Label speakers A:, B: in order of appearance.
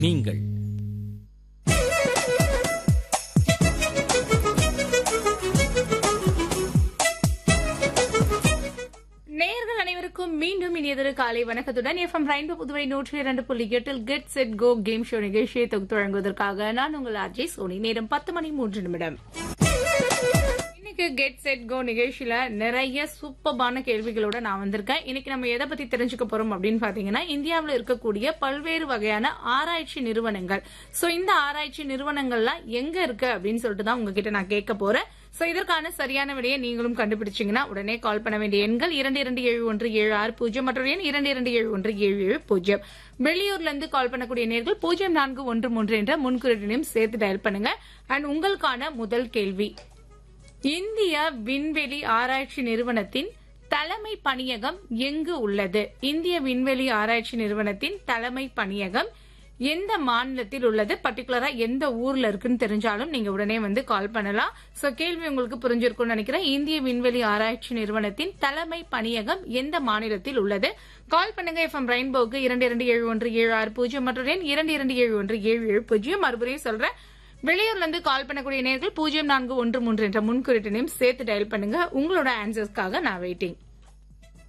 A: நீங்கள்
B: நேயர்கள் அனைவருக்கும் மீண்டும் இனியதொரு காலை வணக்கத்துடன் எஃப்எம் ரெயின்போ புதுவை நூற்றி இரண்டு புள்ளி எட்டில் get set go game show நிகழ்ச்சியை தொகுத்து வழங்குவதற்காக நான் உங்கள் அஜய் சோனி நேரம் பத்து மணி மூன்று நிமிடம் இன்னைக்கு கெட் செட் கோ நிகழ்ச்சியில நிறைய சூப்பர்பான கேள்விகளோட நான் வந்திருக்கேன் இன்னைக்கு நம்ம எதை பத்தி தெரிஞ்சுக்க போறோம் அப்படின்னு பாத்தீங்கன்னா இந்தியாவில் இருக்கக்கூடிய பல்வேறு வகையான ஆராய்ச்சி நிறுவனங்கள் சோ இந்த ஆராய்ச்சி நிறுவனங்கள்லாம் எங்க இருக்கு அப்படின்னு சொல்லிட்டு தான் உங்ககிட்ட நான் கேட்க போறேன் சோ இதற்கான சரியான விடையை நீங்களும் கண்டுபிடிச்சீங்கன்னா உடனே கால் பண்ண வேண்டிய எண்கள் இரண்டு இரண்டு ஏழு ஒன்று ஏழு ஆறு பூஜ்ஜியம் மற்றொரு எண் இரண்டு இரண்டு ஏழு ஒன்று ஏழு ஏழு பூஜ்ஜியம் வெளியூர்ல இருந்து கால் பண்ணக்கூடிய நேர்கள் பூஜ்ஜியம் நான்கு ஒன்று மூன்று என்ற முன்குறியினையும் சேர்த்து டயல் பண்ணுங்க அண்ட் உங்களுக்கான முதல் கேள்வி இந்திய விண்வெளி ஆராய்ச்சி நிறுவனத்தின் தலைமை பணியகம் எங்கு உள்ளது இந்திய விண்வெளி ஆராய்ச்சி நிறுவனத்தின் தலைமை பணியகம் எந்த மாநிலத்தில் உள்ளது பர்டிகுலரா எந்த ஊர்ல இருக்குன்னு தெரிஞ்சாலும் நீங்க உடனே வந்து கால் பண்ணலாம் சோ கேள்வி உங்களுக்கு புரிஞ்சிருக்கும்னு நினைக்கிறேன் இந்திய விண்வெளி ஆராய்ச்சி நிறுவனத்தின் தலைமை பணியகம் எந்த மாநிலத்தில் உள்ளது கால் பண்ணுங்க எஃப்எம் ரெயின்போக்கு இரண்டு இரண்டு ஏழு ஒன்று ஏழு ஆறு பூஜ்ஜியம் மற்றும் எண் இரண்டு இரண்டு ஏழு ஒன்று ஏழு ஏழு பூஜ்ஜியம் மறுபடியும் சொல்றேன் வெளியூர்ல இருந்து கால் பண்ணக்கூடிய நேர்கள் பூஜ்ஜியம் நான்கு ஒன்று மூன்று என்ற முன்குறிட்டினையும் சேர்த்து டயல் பண்ணுங்க உங்களோட ஆன்சர்ஸ்க்காக நான் வெயிட்டிங்